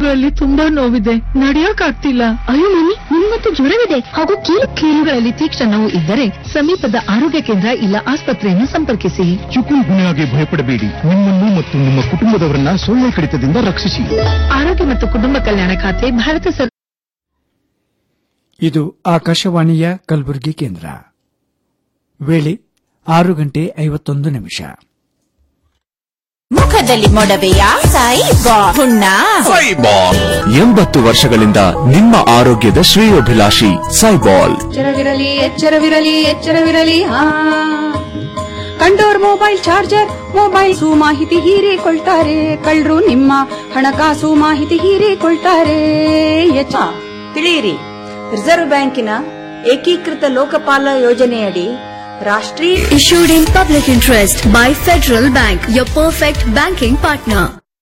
ಕಾಲುಗಳಲ್ಲಿ ತುಂಬಾ ನೋವಿದೆ ನಡಿಯಕ್ ಆಗ್ತಿಲ್ಲ ಅಯ್ಯೋ ಮಮ್ಮಿ ನಿಮ್ಗಂತೂ ಜ್ವರವಿದೆ ಹಾಗೂ ಕೀಲು ಕೀಲುಗಳಲ್ಲಿ ತೀಕ್ಷ್ಣ ನೋವು ಇದ್ದರೆ ಸಮೀಪದ ಆರೋಗ್ಯ ಕೇಂದ್ರ ಇಲ್ಲ ಆಸ್ಪತ್ರೆಯನ್ನು ಸಂಪರ್ಕಿಸಿ ಚಿಕುನ್ ಗುಣೆಯಾಗಿ ಭಯಪಡಬೇಡಿ ನಿಮ್ಮನ್ನು ಮತ್ತು ನಿಮ್ಮ ಕುಟುಂಬದವರನ್ನ ಸೊಳ್ಳೆ ಕಡಿತದಿಂದ ರಕ್ಷಿಸಿ ಆರೋಗ್ಯ ಮತ್ತು ಕುಟುಂಬ ಕಲ್ಯಾಣ ಖಾತೆ ಭಾರತ ಸರ್ಕಾರ ಇದು ಆಕಾಶವಾಣಿಯ ಕಲಬುರಗಿ ಕೇಂದ್ರ ವೇಳೆ ಆರು ಗಂಟೆ ಐವತ್ತೊಂದು ನಿಮಿಷ ಮುಖದಲ್ಲಿ ಮೊಡವೆಯ ಸಾಯಿ ಹುಣ್ಣ ಸೈಬಾಲ್ ಎಂಬತ್ತು ವರ್ಷಗಳಿಂದ ನಿಮ್ಮ ಆರೋಗ್ಯದ ಶ್ರೇಯೋಭಿಲಾಷಿ ಸೈಬಾಲ್ ಎಚ್ಚರವಿರಲಿ ಎಚ್ಚರವಿರಲಿ ಎಚ್ಚರವಿರಲಿ ಹಾ ಕಂಡೋರ್ ಮೊಬೈಲ್ ಚಾರ್ಜರ್ ಮೊಬೈಲ್ ಸು ಮಾಹಿತಿ ಹೀರಿಕೊಳ್ತಾರೆ ಕಳ್ರು ನಿಮ್ಮ ಹಣಕಾಸು ಮಾಹಿತಿ ಹೀರಿಕೊಳ್ತಾರೆ ಎಚ್ಚ ತಿಳಿಯಿರಿ ರಿಸರ್ವ್ ಬ್ಯಾಂಕಿನ ಏಕೀಕೃತ ಲೋಕಪಾಲ ಯೋಜನೆಯಡಿ ರಾಷ್ಟ್ರೀಯ issued in public interest by Federal Bank, your perfect banking partner.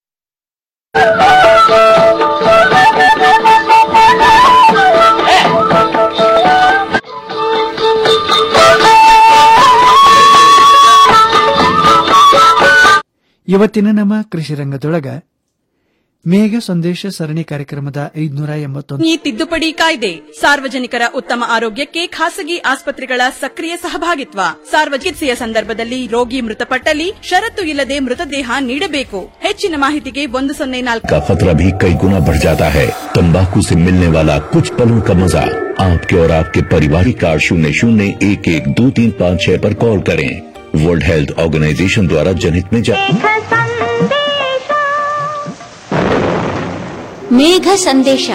ಇವತ್ತಿನ ನಮ್ಮ ಕೃಷಿ ರಂಗದೊಳಗ ಮೇಘ ಸಂದೇಶ ಸರಣಿ ಕಾರ್ಯಕ್ರಮದ ಐದುನೂರ ಎಂಬತ್ತೊಂದು ಈ ತಿದ್ದುಪಡಿ ಕಾಯ್ದೆ ಸಾರ್ವಜನಿಕರ ಉತ್ತಮ ಆರೋಗ್ಯಕ್ಕೆ ಖಾಸಗಿ ಆಸ್ಪತ್ರೆಗಳ ಸಕ್ರಿಯ ಸಹಭಾಗಿತ್ವ ಸಾರ್ವಜನಿಕ ಚಿಕಿತ್ಸೆಯ ಸಂದರ್ಭದಲ್ಲಿ ರೋಗಿ ಮೃತಪಟ್ಟಲ್ಲಿ ಷರತ್ತು ಇಲ್ಲದೆ ಮೃತದೇಹ ನೀಡಬೇಕು ಹೆಚ್ಚಿನ ಮಾಹಿತಿಗೆ ಒಂದು ಸೊನ್ನೆ ನಾಲ್ಕು का खतरा भी कई गुना बढ़ जाता है तंबाकू से मिलने वाला कुछ पलों का मजा आपके और आपके परिवार कार्ड शून्य शून्य एक एक दो तीन पाँच छह पर कॉल करें वर्ल्ड हेल्थ ऑर्गेनाइजेशन द्वारा जनहित में जारी ಮೇಘ ಸಂದೇಶ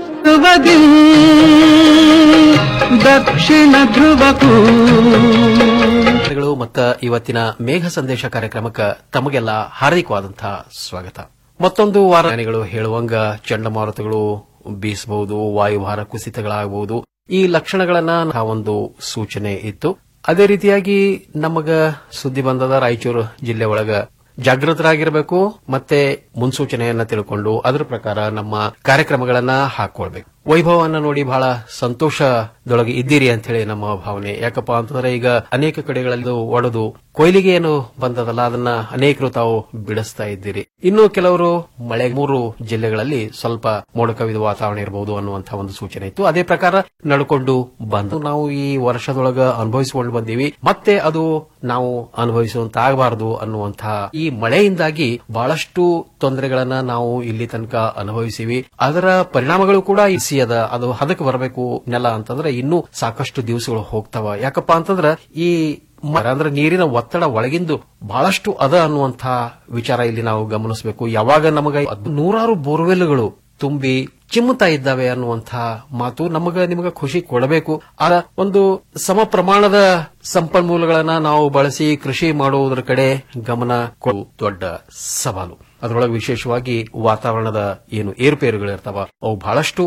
ದಕ್ಷಿಣ ಧ್ರುವಕ್ಕೂ ಗಳು ಮತ್ತ ಇವತ್ತಿನ ಮೇಘ ಸಂದೇಶ ಕಾರ್ಯಕ್ರಮಕ್ಕೆ ತಮಗೆಲ್ಲ ಹಾರ್ದಿಕವಾದಂತಹ ಸ್ವಾಗತ ಮತ್ತೊಂದು ವಾರ ಜ್ಞಾನಿಗಳು ಹೇಳುವಂಗ ಚಂಡಮಾರುತಗಳು ಬೀಸಬಹುದು ವಾಯುಭಾರ ಕುಸಿತಗಳಾಗಬಹುದು ಈ ಲಕ್ಷಣಗಳನ್ನ ಆ ಒಂದು ಸೂಚನೆ ಇತ್ತು ಅದೇ ರೀತಿಯಾಗಿ ನಮಗ ಸುದ್ದಿ ಬಂದದ ರಾಯಚೂರು ಜಿಲ್ಲೆ ಒಳಗ ಜಾಗೃತರಾಗಿರಬೇಕು ಮತ್ತೆ ಮುನ್ಸೂಚನೆಯನ್ನ ತಿಳ್ಕೊಂಡು ಅದರ ಪ್ರಕಾರ ನಮ್ಮ ಕಾರ್ಯಕ್ರಮಗಳನ್ನ ಹಾಕೊಳ್ಬೇಕು ವೈಭವವನ್ನ ನೋಡಿ ಬಹಳ ಸಂತೋಷದೊಳಗೆ ಇದ್ದೀರಿ ಅಂತ ಹೇಳಿ ನಮ್ಮ ಭಾವನೆ ಯಾಕಪ್ಪ ಅಂತಂದ್ರೆ ಈಗ ಅನೇಕ ಕಡೆಗಳಲ್ಲಿ ಇದು ಒಡೆದು ಕೊಯ್ಲಿಗೆ ಏನು ಬಂದದಲ್ಲ ಅದನ್ನ ಅನೇಕರು ತಾವು ಬಿಡಿಸ್ತಾ ಇದ್ದೀರಿ ಇನ್ನು ಕೆಲವರು ಮಳೆ ಮೂರು ಜಿಲ್ಲೆಗಳಲ್ಲಿ ಸ್ವಲ್ಪ ಮೋಡ ಕವಿದ ವಾತಾವರಣ ಇರಬಹುದು ಅನ್ನುವಂತಹ ಒಂದು ಸೂಚನೆ ಇತ್ತು ಅದೇ ಪ್ರಕಾರ ನಡ್ಕೊಂಡು ಬಂದು ನಾವು ಈ ವರ್ಷದೊಳಗ ಅನುಭವಿಸಿಕೊಂಡು ಬಂದೀವಿ ಮತ್ತೆ ಅದು ನಾವು ಅನುಭವಿಸುವಂತ ಆಗಬಾರದು ಅನ್ನುವಂತಹ ಈ ಮಳೆಯಿಂದಾಗಿ ಬಹಳಷ್ಟು ತೊಂದರೆಗಳನ್ನ ನಾವು ಇಲ್ಲಿ ತನಕ ಅನುಭವಿಸಿವಿ ಅದರ ಪರಿಣಾಮಗಳು ಕೂಡ ಇಸಿಯದ ಅದು ಹದಕ್ಕೆ ಬರಬೇಕು ನೆಲ ಅಂತಂದ್ರೆ ಇನ್ನೂ ಸಾಕಷ್ಟು ದಿವಸಗಳು ಹೋಗ್ತಾವ ಯಾಕಪ್ಪ ಅಂತಂದ್ರ ಈ ಮರ ಅಂದ್ರೆ ನೀರಿನ ಒತ್ತಡ ಒಳಗಿಂದು ಬಹಳಷ್ಟು ಅದ ಅನ್ನುವಂಥ ವಿಚಾರ ಇಲ್ಲಿ ನಾವು ಗಮನಿಸಬೇಕು ಯಾವಾಗ ನಮಗ ಅದ್ ನೂರಾರು ಬೋರ್ವೆಲ್ಗಳು ತುಂಬಿ ಚಿಮ್ಮುತ್ತಾ ಇದ್ದಾವೆ ಅನ್ನುವಂಥ ಮಾತು ನಮಗ ನಿಮಗ ಖುಷಿ ಕೊಡಬೇಕು ಆ ಒಂದು ಸಮ ಪ್ರಮಾಣದ ಸಂಪನ್ಮೂಲಗಳನ್ನ ನಾವು ಬಳಸಿ ಕೃಷಿ ಮಾಡುವುದರ ಕಡೆ ಗಮನ ಕೊಡು ದೊಡ್ಡ ಸವಾಲು ಅದರೊಳಗೆ ವಿಶೇಷವಾಗಿ ವಾತಾವರಣದ ಏನು ಏರುಪೇರುಗಳಿರ್ತಾವ ಅವು ಬಹಳಷ್ಟು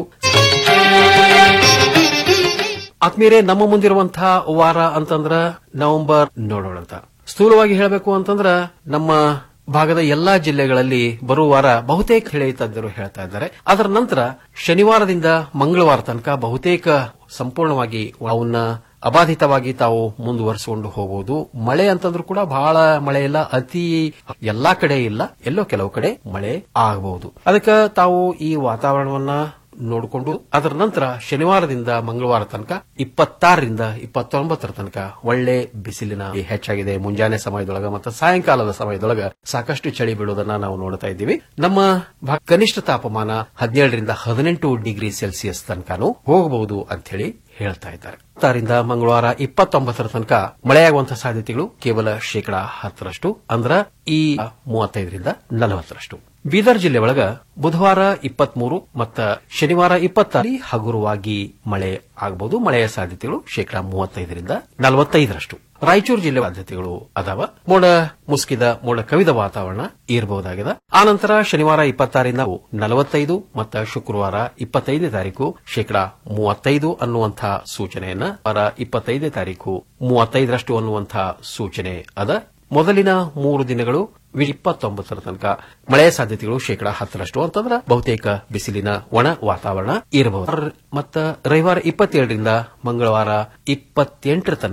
ಆತ್ಮೀಯರೇ ನಮ್ಮ ಮುಂದಿರುವಂತಹ ವಾರ ಅಂತಂದ್ರ ನವೆಂಬರ್ ನೋಡೋಣ ಅಂತ ಸ್ಥೂಲವಾಗಿ ಹೇಳಬೇಕು ಅಂತಂದ್ರ ನಮ್ಮ ಭಾಗದ ಎಲ್ಲಾ ಜಿಲ್ಲೆಗಳಲ್ಲಿ ಬರುವ ವಾರ ಬಹುತೇಕ ಹೇಳಿ ತಜ್ಞರು ಹೇಳ್ತಾ ಇದ್ದಾರೆ ಅದರ ನಂತರ ಶನಿವಾರದಿಂದ ಮಂಗಳವಾರ ತನಕ ಬಹುತೇಕ ಸಂಪೂರ್ಣವಾಗಿ ಅವನ್ನ ಅಬಾಧಿತವಾಗಿ ತಾವು ಮುಂದುವರಿಸಿಕೊಂಡು ಹೋಗಬಹುದು ಮಳೆ ಅಂತಂದ್ರೂ ಕೂಡ ಬಹಳ ಮಳೆ ಇಲ್ಲ ಅತಿ ಎಲ್ಲಾ ಕಡೆ ಇಲ್ಲ ಎಲ್ಲೋ ಕೆಲವು ಕಡೆ ಮಳೆ ಆಗಬಹುದು ಅದಕ್ಕೆ ತಾವು ಈ ವಾತಾವರಣವನ್ನ ನೋಡಿಕೊಂಡು ಅದರ ನಂತರ ಶನಿವಾರದಿಂದ ಮಂಗಳವಾರ ತನಕ ಇಪ್ಪತ್ತಾರರಿಂದ ಇಪ್ಪತ್ತೊಂಬತ್ತರ ತನಕ ಒಳ್ಳೆ ಬಿಸಿಲಿನ ಹೆಚ್ಚಾಗಿದೆ ಮುಂಜಾನೆ ಸಮಯದೊಳಗ ಮತ್ತು ಸಾಯಂಕಾಲದ ಸಮಯದೊಳಗ ಸಾಕಷ್ಟು ಚಳಿ ಬೀಳುವುದನ್ನ ನಾವು ನೋಡ್ತಾ ಇದ್ದೀವಿ ನಮ್ಮ ಭಾ- ಕನಿಷ್ಠ ತಾಪಮಾನ ಹದಿನೇಳರಿಂದ ಹದಿನೆಂಟು ಡಿಗ್ರಿ ಸೆಲ್ಸಿಯಸ್ ತನಕನೂ ಹೋಗಬಹುದು ಅಂತ ಹೇಳಿ ಹೇಳ್ತಾ ಇದ್ದಾರೆ ಹತ್ತಾರಿಂದ ಮಂಗಳವಾರ ಇಪ್ಪತ್ತೊಂಬತ್ತರ ತನಕ ಮಳೆಯಾಗುವಂತಹ ಸಾಧ್ಯತೆಗಳು ಕೇವಲ ಶೇಕಡಾ ಹತ್ತರಷ್ಟು ಅಂದ್ರ ಈ ಮೂವತ್ತೈದರಿಂದ ನಲವತ್ತರಷ್ಟು ಬೀದರ್ ಜಿಲ್ಲೆ ಒಳಗ ಬುಧವಾರ ಇಪ್ಪತ್ಮೂರು ಮತ್ತ ಶನಿವಾರ ಇಪ್ಪತ್ತಾರಿ ಹಗುರವಾಗಿ ಮಳೆ ಆಗಬಹುದು ಮಳೆಯ ಸಾಧ್ಯತೆಗಳು ಶೇಕಡಾ ಮೂವತ್ತೈದರಿಂದ ನಲವತ್ತೈದರಷ್ಟು ರಾಯಚೂರು ಜಿಲ್ಲೆ ಸಾಧ್ಯತೆಗಳು ಅದಾವ ಮೋಡ ಮುಸುಕಿದ ಮೋಡ ಕವಿದ ವಾತಾವರಣ ಇರಬಹುದಾಗಿದೆ ಆನಂತರ ಶನಿವಾರ ಇಪ್ಪತ್ತಾರಿಂದ ನಲವತ್ತೈದು ಮತ್ತು ಶುಕ್ರವಾರ ಇಪ್ಪತ್ತೈದನೇ ತಾರೀಕು ಶೇಕಡಾ ಮೂವತ್ತೈದು ಅನ್ನುವಂತಹ ಸೂಚನೆಯನ್ನ ವಾರ ಇಪ್ಪತ್ತೈದನೇ ತಾರೀಕು ಮೂವತ್ತೈದರಷ್ಟು ಅನ್ನುವಂತಹ ಸೂಚನೆ ಅದ ಮೊದಲಿನ ಮೂರು ದಿನಗಳು ವಿ- ಇಪ್ಪತ್ತೊಂಬತ್ತರ ತನಕ ಮಳೆಯ ಸಾಧ್ಯತೆಗಳು ಶೇಕಡಾ ಹತ್ತರಷ್ಟು ಅಂತಂದ್ರ ಬಹುತೇಕ ಬಿಸಿಲಿನ ಒಣ ವಾತಾವರಣ ಇರಬಹುದು ಮತ್ತ ರವಿವಾರ ಇಪ್ಪತ್ತೇಳರಿಂದ ಮಂಗಳವಾರ ಇಪ್ಪತ್ತೆಂಟರ ತನಕ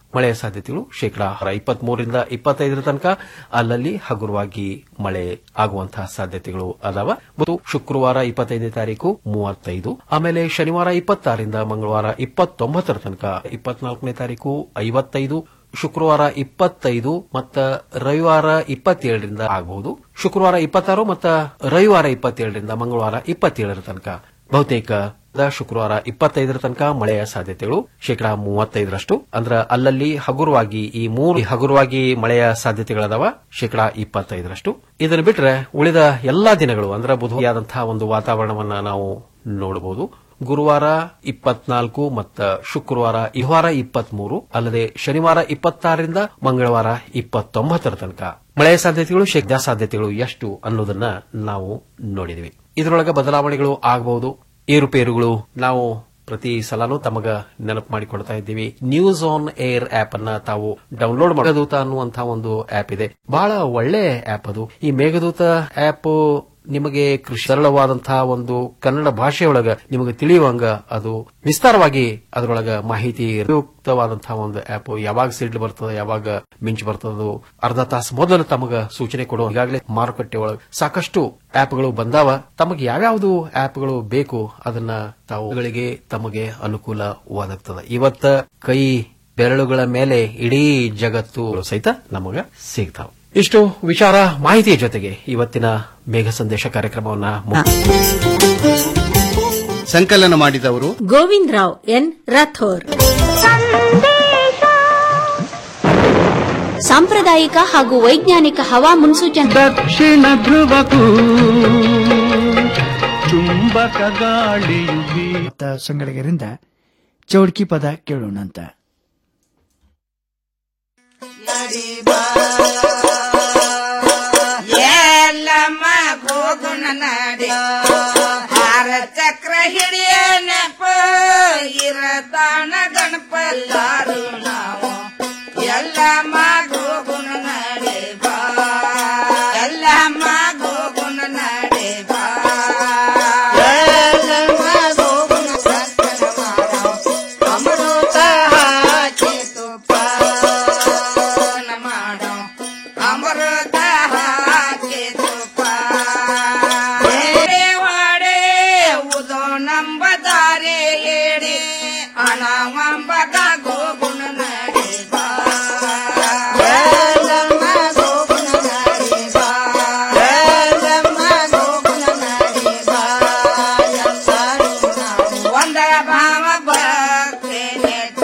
ಮಳೆಯ ಸಾಧ್ಯತೆಗಳು ಶೇಕಡಾ ಇಪ್ಪತ್ತ್ ಮೂರರಿಂದ ಇಪ್ಪತ್ತೈದರ ತನಕ ಅಲ್ಲಲ್ಲಿ ಹಗುರವಾಗಿ ಮಳೆ ಆಗುವಂತಹ ಸಾಧ್ಯತೆಗಳು ಅದಾವ ಮತ್ತು ಶುಕ್ರವಾರ ಇಪ್ಪತ್ತೈದನೇ ತಾರೀಕು ಮೂವತ್ತೈದು ಆಮೇಲೆ ಶನಿವಾರ ಇಪ್ಪತ್ತಾರರಿಂದ ಮಂಗಳವಾರ ಇಪ್ಪತ್ತೊಂಬತ್ತರ ತನಕ ಇಪ್ಪತ್ನಾಲ್ಕನೇ ತಾರೀಕು ಐವತ್ತೈದು ಶುಕ್ರವಾರ ಇಪ್ಪತ್ತೈದು ಮತ್ತ ರವಿವಾರ ಇಪ್ಪತ್ತೇಳರಿಂದ ಆಗಬಹುದು ಶುಕ್ರವಾರ ಇಪ್ಪತ್ತಾರು ಮತ್ತ ರವಿವಾರ ಇಪ್ಪತ್ತೇಳರಿಂದ ಮಂಗಳವಾರ ಇಪ್ಪತ್ತೇಳರ ತನಕ ಬಹುತೇಕ ಶುಕ್ರವಾರ ಇಪ್ಪತ್ತೈದರ ತನಕ ಮಳೆಯ ಸಾಧ್ಯತೆಗಳು ಶೇಕಡಾ ಮೂವತ್ತೈದರಷ್ಟು ಅಂದ್ರ ಅಲ್ಲಲ್ಲಿ ಹಗುರವಾಗಿ ಈ ಮೂರು ಹಗುರವಾಗಿ ಮಳೆಯ ಸಾಧ್ಯತೆಗಳದಾವ ಶೇಕಡಾ ಇಪ್ಪತ್ತೈದರಷ್ಟು ಇದನ್ನು ಬಿಟ್ರೆ ಉಳಿದ ಎಲ್ಲಾ ದಿನಗಳು ಅಂದ್ರೆ ಬುಧವಾದಂತಹ ಒಂದು ವಾತಾವರಣವನ್ನ ನಾವು ನೋಡಬಹುದು ಗುರುವಾರ ಇಪ್ಪತ್ನಾಲ್ಕು ಮತ್ತು ಶುಕ್ರವಾರ ಈ ವಾರ ಇಪ್ಪತ್ಮೂರು ಅಲ್ಲದೆ ಶನಿವಾರ ಇಪ್ಪತ್ತಾರರಿಂದ ಮಂಗಳವಾರ ಇಪ್ಪತ್ತೊಂಬತ್ತರ ತನಕ ಮಳೆಯ ಸಾಧ್ಯತೆಗಳು ಶೇಕಡಾ ಸಾಧ್ಯತೆಗಳು ಎಷ್ಟು ಅನ್ನೋದನ್ನ ನಾವು ನೋಡಿದ್ವಿ ಇದರೊಳಗೆ ಬದಲಾವಣೆಗಳು ಆಗಬಹುದು ಏರುಪೇರುಗಳು ನಾವು ಪ್ರತಿ ಸಲನೂ ತಮಗ ನೆನಪು ಮಾಡಿಕೊಡ್ತಾ ಇದ್ದೀವಿ ನ್ಯೂಸ್ ಆನ್ ಏರ್ ಆಪ್ ಅನ್ನ ತಾವು ಡೌನ್ಲೋಡ್ ಮೇಘದೂತ ಅನ್ನುವಂತಹ ಒಂದು ಆಪ್ ಇದೆ ಬಹಳ ಒಳ್ಳೆ ಆಪ್ ಅದು ಈ ಮೇಘದೂತ ಆಪ್ ನಿಮಗೆ ಕೃಷಿ ಸರಳವಾದಂತಹ ಒಂದು ಕನ್ನಡ ಭಾಷೆಯೊಳಗ ನಿಮಗೆ ತಿಳಿಯುವಂಗ ಅದು ವಿಸ್ತಾರವಾಗಿ ಅದರೊಳಗ ಮಾಹಿತಿ ಉಪಯುಕ್ತವಾದಂತಹ ಒಂದು ಆಪ್ ಯಾವಾಗ ಸಿಡ್ಲು ಬರ್ತದ ಯಾವಾಗ ಮಿಂಚು ಬರ್ತದ ಅರ್ಧ ತಾಸು ಮೊದಲು ತಮಗ ಸೂಚನೆ ಕೊಡುವ ಈಗಾಗಲೇ ಮಾರುಕಟ್ಟೆ ಒಳಗೆ ಸಾಕಷ್ಟು ಆಪ್ಗಳು ಬಂದಾವ ತಮಗೆ ಯಾವ್ಯಾವುದು ಆಪ್ಗಳು ಬೇಕು ಅದನ್ನ ತಾವುಗಳಿಗೆ ತಮಗೆ ಅನುಕೂಲ ಒದಗ್ತದ ಇವತ್ತ ಕೈ ಬೆರಳುಗಳ ಮೇಲೆ ಇಡೀ ಜಗತ್ತು ಸಹಿತ ನಮಗ ಸಿಗ್ತಾವ ಇಷ್ಟು ವಿಚಾರ ಮಾಹಿತಿಯ ಜೊತೆಗೆ ಇವತ್ತಿನ ಮೇಘ ಸಂದೇಶ ಕಾರ್ಯಕ್ರಮವನ್ನ ಮು- ಸಂಕಲನ ಮಾಡಿದವರು ಗೋವಿಂದ್ ರಾವ್ ಎನ್ ರಾಥೋರ್ ಸಾಂಪ್ರದಾಯಿಕ ಹಾಗೂ ವೈಜ್ಞಾನಿಕ ಹವಾ ಮುನ್ಸೂಚನೆ ದಕ್ಷಿಣ ಧ್ರುವಕ್ಕೂ ಚುಂಬಕ ಗಾಳಿಯು ಮತ್ತ ಸಂಗಡಿಗರಿಂದ ಚೌಡ್ಕಿ ಪದ ಕೇಳೋಣಂತ ಎಲ್ಲಮ್ಮ ಗೋಗುಣ ನಡಿ ಹಾರ ಚಕ್ರ ಹಿಡಿಯ ನೆಪ ಇರತಾಣ ಗಣಪಲ್ಲಾರು ನಾವು ಎಲ್ಲಮ್ಮ ಗೋಗುಣ ನಡಿ ಬಾ ಎಲ್ಲಮ್ಮ ಗೋಗುಣ ನಡಿ ಬಾ ಎಲ್ಲಮ್ಮ ಗೋಗುಣ ಸಕ್ಕನ ಮಾಡೋ ಅಮೃತ ಹಾಕಿ ತುಪ್ಪ ಮಾಡೋ ಅಮೃತ ಹಾಕಿ ತುಪ್ಪ ವಾಡೆ ಉದೋ ನಂಬದಾರೆ ಏಡಿ ಹಣ ಮಂಬಗ ಗೋಗುಣ ನಡಿ ಬಾ ಎಲ್ಲಮ್ಮ ಗೋಗುಣ ನಡಿ ಬಾ ಎಲ್ಲಮ್ಮ ಗೋಗುಣ ನಡಿ ಬಾ ಎಲ್ಲರೂ ನಾವು ಒಂದರ ಭಾವ ಭಕ್ತಿ ನೆಟ್ಟ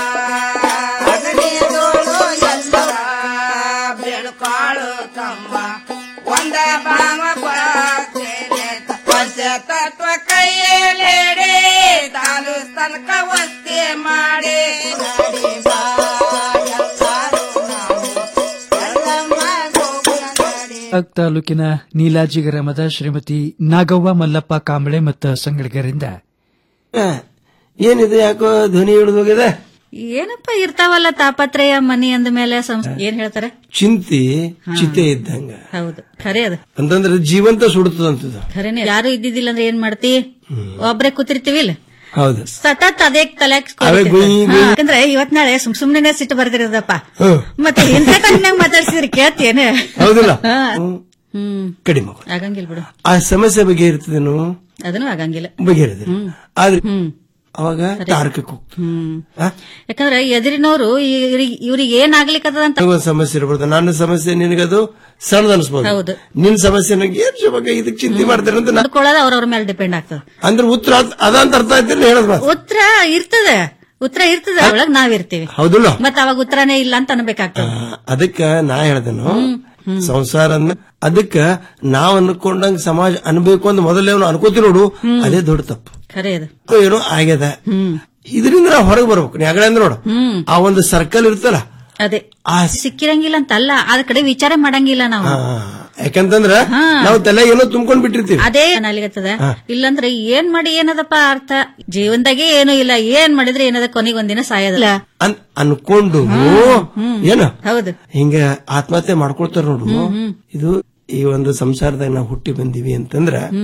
ಅಗಲಿದೋಳು ಎಲ್ಲರ ಬೆಳ್ಕಾಳು ತಮ್ಮ ಒಂದ ಭಾವ ಭಕ್ತಿ ನೆಟ್ಟ ಪಂಚತತ್ವ ಕೈಯಲ್ಲೇಡಿ ತಾನು ತನಕ ವಸ್ತಿ ಮಾಡಿ ನಡಿ ಬಾ ಎಲ್ಲರೂ ನಾವು ಎಲ್ಲಮ್ಮ ಗೋಗುಣ ನಡಿ ತಾಲೂಕಿನ ನೀಲಾಜಿ ಗ್ರಾಮದ ಶ್ರೀಮತಿ ನಾಗವ್ವ ಮಲ್ಲಪ್ಪ ಕಾಂಬಳೆ ಮತ್ತು ಸಂಗಡಿಗರಿಂದ ಏನಿದೆ ಯಾಕೋ ಧ್ವನಿ ಹಿಡಿದು ಹೋಗಿದೆ ಏನಪ್ಪ ಇರ್ತಾವಲ್ಲ ತಾಪತ್ರಯ ಮನಿ ಅಂದ ಮೇಲೆ ಏನ್ ಹೇಳ್ತಾರೆ ಚಿಂತಿ ಚಿತೆ ಇದ್ದಂಗ ಹೌದು ಖರೆ ಅದು ಅಂತಂದ್ರೆ ಜೀವಂತ ಸುಡುತ್ತದಂತದ ಖರೇನೆ ಯಾರು ಇದ್ದಿದ್ದಿಲ್ಲ ಅಂದ್ರೆ ಏನ್ ಮಾಡ್ತಿ ಒಬ್ರೇ ಕೂತಿರ್ತೀವಿ ಇಲ್ಲ ಹೌದು ಸತತ್ ಅದೇ ತಲೆ ಅವೇ ಗುಯ್ ಗುಯ್. ಯಾಕಂದ್ರೆ ಇವತ್ ನಾಳೆ ಸುಮ್ ಸುಮ್ನೆ ಸಿಟ್ಟು ಬರ್ದಿರೋದಪ್ಪ ಹ್ಮ್. ಮತ್ತೆ ಇಂಥ ಟೈಮ್ನಾಗ ಮಾತಾಡ್ಸಿದ್ರಿ ಕೇಳ್ತೇನೆ ಹೌದಿಲ್ಲ ಹಾ. ಹ್ಮ್. ಹ್ಮ್ ಕಡಿಮೆ ಆಗಂಗಿಲ್ಲ ಬಿಡು ಆ ಸಮಸ್ಯೆ ಬಗ್ಗೆ ಇರ್ತದೇನು ಅದನ್ನು ಆಗಂಗಿಲ್ಲ ಬಗೆಹರಿದೆ ಆದ್ರೆ ಅವಾಗ ತಾರಕಕ್ಕೆ ಹೋಗ್ತು ಹ್ಮ್ ಯಾಕಂದ್ರೆ ಎದುರಿನವ್ರು ಇವ್ರಿಗೆ ಏನ್ ಆಗ್ಲಿಕ್ಕದ ಅಂತ ಒಂದು ಸಮಸ್ಯೆ ಇರ್ಬೋದು ನನ್ನ ಸಮಸ್ಯೆ ನಿನಗದು ಸಣ್ಣದ ಅನ್ಸ್ಬೋದು ಹೌದು. ನಿನ್ ಸಮಸ್ಯೆ ನಂಗೆ ಏನ್ ಶುಭ ಇದಕ್ಕೆ ಚಿಂತೆ ಮಾಡ್ತಾರೆ ಅಂತ ನಾ- ನೋಡ್ಕೊಳ್ಳೋದು ಅವ್ರವ್ರ ಮೇಲೆ ಡಿಪೆಂಡ್ ಆಗ್ತದ ಅಂದ್ರೆ ಉತ್ತರ ಅದ್- ಅದಂತ ಅರ್ಥ ಆಯ್ತು ಹೇಳದ್ ಮಾತು ಉತ್ತರ ಇರ್ತದೆ ಉತ್ತರ ಇರ್ತದೆ ಒಳಗ್ ನಾವಿರ್ತೀವಿ ಹೌದಿಲ್ಲ ಮತ್ತ ಅವಾಗ ಉತ್ತರನೇ ಇಲ್ಲ ಅಂತ ಅನ್ಬೇಕಾಗ್ತದೆ ಅದಕ್ಕ ನಾ ಹೇಳ್ದೆನು ಸಂಸಾರ ಅಂದ ಅದಕ್ಕ ನಾವ್ ಅನ್ಕೊಂಡಂಗ್ ಸಮಾಜ ಅನ್ಬೇಕು ಅಂತ ಮೊದಲೇ ಅವ್ನು ಅನ್ಕೋತಿ ನೋಡು ಅದೇ ದೊಡ್ಡ ತಪ್ಪು ಖರೆ ಅದು ಏನೋ ಆಗ್ಯದ ಇದರಿಂದ ನಾವು ಹೊರಗೆ ಬರ್ಬೇಕು ನೀ ಆಗಲೇ ಅಂದ್ ನೋಡು ಆ ಒಂದು ಸರ್ಕಲ್ ಇರ್ತಲ್ಲ ಅದೇ ಸಿಕ್ಕಿರಂಗಿಲ್ಲ ಅಂತ ಅಲ್ಲ ಅದ ಕಡೆ ವಿಚಾರ ಮಾಡಂಗಿಲ್ಲ ನಾವು ಯಾಕಂತಂದ್ರ ನಾವು ತಲೆ ಏನೋ ತುಂಬ್ಕೊಂಡ್ ಬಿಟ್ಟಿರ್ತೀವಿ ಅದೇ ಅಲ್ಲಿಗತ್ತದ ಇಲ್ಲಂದ್ರೆ ಏನ್ ಮಾಡಿ ಏನದಪ್ಪ ಅರ್ಥ ಜೀವನದಾಗೆ ಏನು ಇಲ್ಲ ಏನ್ ಮಾಡಿದ್ರೆ ಏನದ ಕೊನೆಗೆ ಒಂದಿನ ಸಾಯೋದಿಲ್ಲ ಅನ್- ಅನ್ಕೊಂಡು ಏನು ಹೌದು ಹಿಂಗ ಆತ್ಮಹತ್ಯೆ ಮಾಡ್ಕೊಳ್ತಾರ ನೋಡು ಇದು ಈ ಒಂದು ಸಂಸಾರದಾಗ ನಾವು ಹುಟ್ಟಿ ಬಂದಿವಿ ಅಂತಂದ್ರ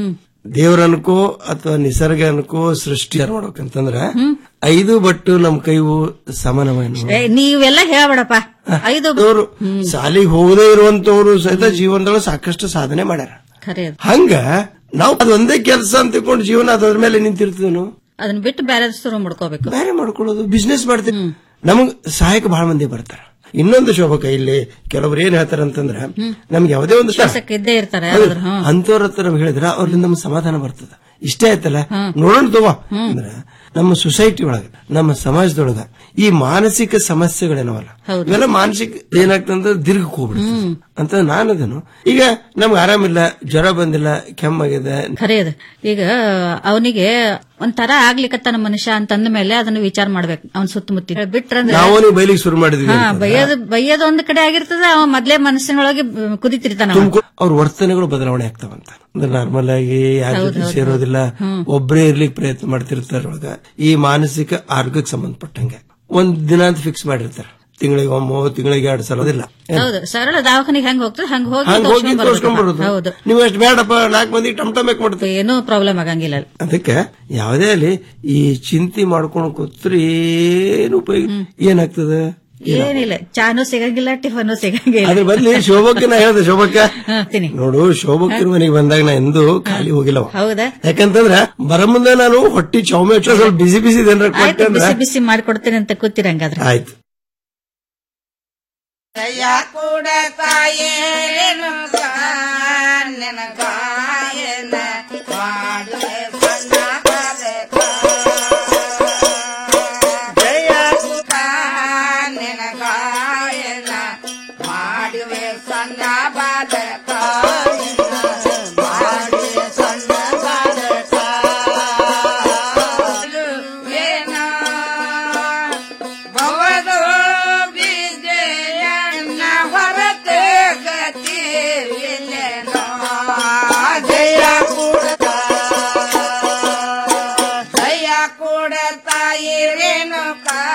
ದೇವ್ರ ಅನ್ಕೋ ಅಥವಾ ನಿಸರ್ಗ ಅನ್ಕೋ ಸೃಷ್ಟಿ ಮಾಡ್ಬೇಕಂತಂದ್ರ ಐದು ಬಟ್ಟು ನಮ್ ಕೈವು ಸಮಾನವೇನು ಏ, ನೀವೆಲ್ಲ ಹೇಳ್ಬೇಡಪ್ಪ ಐದು ಅವರು ಶಾಲಿಗೆ ಹೋಗದೇ ಇರುವಂತವ್ರು ಸಹಿತ ಜೀವನದೊಳಗೆ ಸಾಕಷ್ಟು ಸಾಧನೆ ಮಾಡ್ಯಾರ ಖರೆ ಅದು. ಹಂಗ ನಾವು ಅದು ಒಂದೇ ಕೆಲಸ ಅಂತ ತಿಳ್ಕೊಂಡು ಜೀವನ ಅದ್ರ ಮೇಲೆ ನಿಂತಿರ್ತೀವಿ ಅದನ್ನ ಬಿಟ್ಟು ಬೇರೆ ಶುರು ಮಾಡ್ಕೋಬೇಕು ಬೇರೆ ಮಾಡ್ಕೊಳ್ಳೋದು ಬಿಸ್ನೆಸ್ ಮಾಡ್ತೀವಿ ನಮಗ್ ಸಹಾಯಕ ಬಹಳ ಮಂದಿ ಬರ್ತಾರ ಇನ್ನೊಂದು ಶೋಭಕ ಇಲ್ಲಿ ಕೆಲವ್ರು ಏನ್ ಹೇಳ್ತಾರ ಅಂತಂದ್ರ ನಮ್ಗೆ ಯಾವುದೇ ಒಂದು ಕೆಲಸಕ್ಕೆ ಇದ್ದೇ ಇರ್ತಾರೆ ಯಾರಾದ್ರೂ ಹ್ಮ್. ಅಂತವ್ರ ಹತ್ರ ನಾವ್ ಹೇಳಿದ್ರ ಅವ್ರಿಂದ ನಮ್ಗೆ ಸಮಾಧಾನ ಬರ್ತದ ಇಷ್ಟೇ ಆಯ್ತಲ್ಲ ನೋಡೋಣ ತಗೋ ಅಂದ್ರ ನಮ್ಮ ಸೊಸೈಟಿ ಒಳಗ ನಮ್ಮ ಸಮಾಜದೊಳಗ ಈ ಮಾನಸಿಕ ಸಮಸ್ಯೆಗಳೇನವಲ್ಲ ಇವೆಲ್ಲ ಮಾನಸಿಕ ಏನಾಗ್ತಂದ್ರೆ ದೀರ್ಘಕ್ಕೆ ಹೋಗ್ಬಿಡುತ್ತೆ ಅಂತ ನಾನದನು ಈಗ ನಮ್ಗೆ ಆರಾಮಿಲ್ಲ ಜ್ವರ ಬಂದಿಲ್ಲ ಕೆಮ್ಮಾಗಿದೆ ಖರೆ ಅದು ಈಗ ಅವನಿಗೆ ಒಂಥರ ಆಗ್ಲಿಕತ್ತಾನ ಮನುಷ್ಯ ಅಂತಂದ ಮೇಲೆ ಅದನ್ನ ವಿಚಾರ ಮಾಡ್ಬೇಕು ಅವ್ನ ಸುತ್ತಮುತ್ತ ಬಿಟ್ರಂದ್ರೆ ನಾವು ನೀವು ಬೈಲಿಗೆ ಶುರು ಮಾಡಿದ್ವಿ ಹಾ ಅಂತಂದ್ರೆ ಬೈಯೋದು ಬೈಯೋದು ಒಂದ್ ಕಡೆ ಆಗಿರ್ತದ ಅವ ಮೊದ್ಲೇ ಮನಸ್ಸಿನೊಳಗೆ ಕುದಿತಿರ್ತಾನ ಅವ. ತುಮಕೂರು ಅವ್ರ ವರ್ತನೆಗಳು ಬದಲಾವಣೆ ಆಗ್ತಾವಂತ ಅಂದ್ರೆ ನಾರ್ಮಲ್ ಆಗಿ ಯಾರ ಹೌದು, ಜೊತೆ ಹೌದು. ಸೇರೋದಿಲ್ಲ ಹ್ಮ್. ಒಬ್ಬರೇ ಇರ್ಲಿಕ್ಕೆ ಪ್ರಯತ್ನ ಮಾಡ್ತಿರ್ತಾರ ಒಳಗ ಈ ಮಾನಸಿಕ ಆರೋಗ್ಯಕ್ಕೆ ಸಂಬಂಧಪಟ್ಟಂಗೆ ಒಂದ್ ದಿನ ಅಂತ ಫಿಕ್ಸ್ ಮಾಡಿರ್ತಾರ ತಿಂಗಳಿಗೆ ಒಮ್ಮೆ ತಿಂಗಳಿಗೆ ಎರಡು ಸಲ ಅದಿಲ್ಲ ಹೌದು ಸರಳ ದವಾಖಾನಿಗೆ ಹೆಂಗ್ ಹೋಗ್ತದೆ ಹಂಗ ಹೋಗಿ ಹಂಗ ಹೋಗಿ ತೋರ್ಸ್ಕೊಂಡ್ ತೋರ್ಸ್ಕೊಂಡ್ ಬರ್ಬೇಕು. ಬರೋದು ಹೌದು ನೀವು ಎಷ್ಟು ಬೇಡಪ್ಪ ನಾಲ್ಕು ಮಂದಿ ಟಮ್ ಟಮ್ ಮಾಡ್ತೀವಿ ಏನೂ ಪ್ರಾಬ್ಲಮ್ ಆಗಂಗಿಲ್ಲ ಅಲ್ಲಿ. ಅದಕ್ಕೆ ಯಾವುದೇ ಅಲ್ಲಿ ಈ ಚಿಂತೆ ಮಾಡ್ಕೊಂಡು ಕೂತ್ರೆ ಏನು ಉಪಯೋಗ ಏನಾಗ್ತದೆ ಏನಿಲ್ಲ ಚಾನು ಸಿಗಂಗಿಲ್ಲ ಟಿಫನು ಸಿಗಂಗಿಲ್ಲ ಅದ್ರ ಬದ್ಲಿ ಶೋಭಕ್ಕೆ ನಾ ಹೇಳ್ದೆ ಶೋಭಕ್ಕ ಹಾ, ತಿನ್ನಿ ನೋಡು ಶೋಭಕ್ಕನ ಮನೆಗೆ ಬಂದಾಗ ನಾ ಎಂದೂ ಖಾಲಿ ಹೋಗಿಲ್ಲವ ಹೌದಾ ಯಾಕಂತಂದ್ರ ಬರ ಮುಂದೆ ನಾನು ಹೊಟ್ಟಿ ಚೌಮೆ ಹಚ್ಚೋ ಸ್ವಲ್ಪ ಬಿಸಿ ಬಿಸಿ ಏನಾರ ಆಯ್ತು ಕೊಟ್ಟೆ ಅಂದ್ರ ಬಿಸಿ ಬಿಸಿ ಮಾಡ್ಕೊಡ್ತೇನೆ ಅಂತ ಕೂತಿರಂಗಾದ್ರೆ ಆಯ್ತು ಜಯ ಕೂಡ ತಾಯೇನು ನೆನಗಾಯನ ಮಾಡುವೆ ಸಣ್ಣ ಬಾಲಕ. ಜಯ ಸುಖ ನೆನಗಾಯನ ಮಾಡುವೆ ಸಣ್ಣ ಬಾಲಕ ಮಾಡುವೆ ಸಣ್ಣ ಬಾಲಕ ಏನ ಭವದೋ ವಿಜಯನ ಹೊರತ ಗತಿವಿಲ್ಲೆನೋ ಜಯ ಕೊಡತ ಜಯ ಕೊಡತಾಯಿ ರೇಣುಕಾ